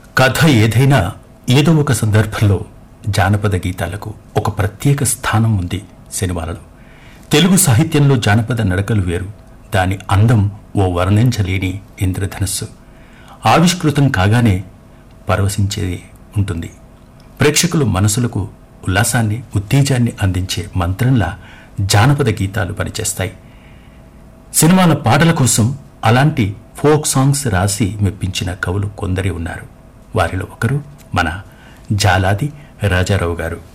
కథ ఏదైనా ఏదో ఒక సందర్భంలో జానపద గీతాలకు ఒక ప్రత్యేక స్థానం ఉంది సినిమాలలో తెలుగు సాహిత్యంలో జానపద నడకలు వేరు దాని అందం ఓ వర్ణించలేని ఇంద్రధనస్సు ఆవిష్కృతం కాగానే పరవశించేది ఉంటుంది ప్రేక్షకులు మనసులకు ఉల్లాసాన్ని ఉత్తేజాన్ని అందించే మంత్రంలా జానపద గీతాలు పనిచేస్తాయి సినిమాల పాటల కోసం అలాంటి ఫోక్ సాంగ్స్ రాసి మెప్పించిన కవులు కొందరే ఉన్నారు వారిలో ఒకరు మన జాలాది రాజారావు గారు